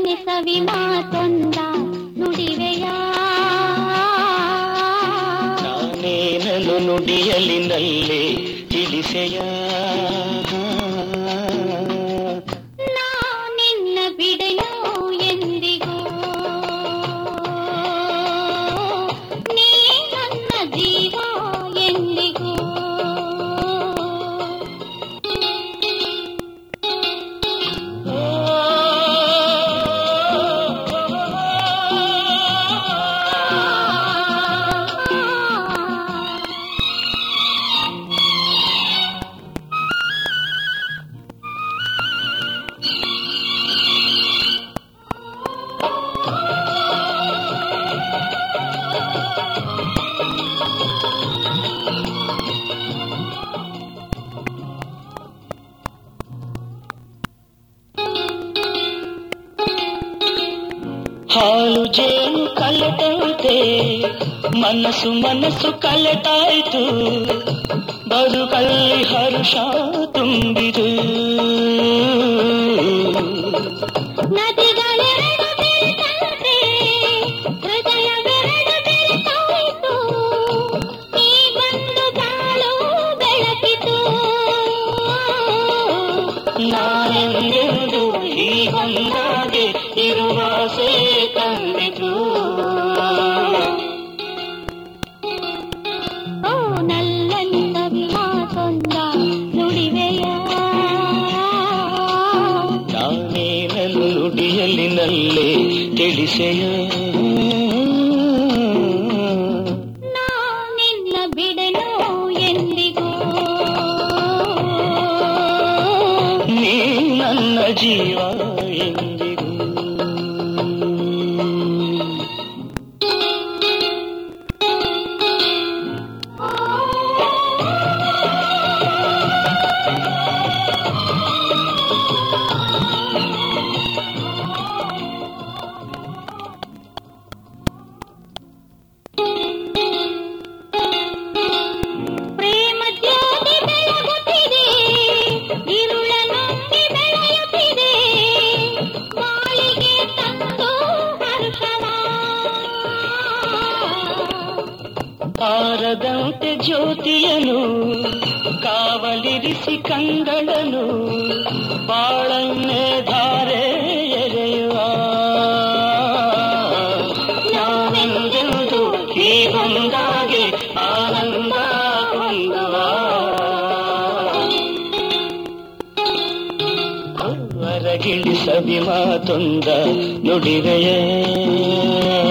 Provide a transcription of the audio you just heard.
ಸವಿ ಮಾತೊಂದ ನುಡಿವೆಯ ನಾನೇನನು ನುಡಿಯಲಿನಲ್ಲೇ ತಿಳಿಸೆಯ ನಾ ನಿನ್ನ ಬಿಡೆಯೋ ಎಂದಿಗೂ ನೀ ನನ್ನ ಜೀವ ಎಂದಿಗೂ ಹಾಲು ಜೇನು ಕಲೆತಂತೆ ಮನಸ್ಸು ಮನಸ್ಸು ಕಲೆತಾಯ್ತು ಬದುಕಲ್ಲಿ ಹರುಷ ತುಂಬಿದು ನದಿಗಳೆರಡು ಬೆರೆತಂತೆ ಹೃದಯವೆರಡು ಬೆರೆತಾಯಿತು ನೀ ಬಂದು ಬಾಳು ಬೆಳಕಿತು ನಾನೆಂದೆಂದು ಹೀಗೊಂದಾಗೆ ಇರುವಾಸೆ ಕಂಡಿತು ಓ ನಲ್ಲನಿ ಸವಿ ಮಾತೊಂದ ನುಡಿವೆಯ ನಾನೇನನು ನುಡಿಯಲಿನಲ್ಲೇ ತಿಳಿಸೆಯ ನಾ ನಿನ್ನ ಬಿಡೆನೋ ಎಂದಿಗೂ ನೀ ನನ್ನ ಜೀವ ಎಂದಿಗೂ ಪ್ರೇಮ ಜ್ಯೋತಿ ಬೆಳಗುತ್ತಿದೆ ಇರುಳ ನುಂಗಿ ಬೆಳೆಯುತ್ತಿದೆ ಬಾಳಿಗೆ ತಂದು ಹರ್ಷವ ಆರದಂತೆ ಜ್ಯೋತಿಯನು ಕಾವಲಿರಿಸಿ ಕಂಗಳನು ಬಾಳನ್ನೇ ಧಾರೆ ಎರೆಯುವ ನಾವೆಂದೆಂದು ಹೀಗೊಂದಾಗಿ ಆನಂದ ಹೊಂದುವ ಹೊರಗಿಳಿ ಸವಿ ಮಾತೊಂದ ನುಡಿವೆಯ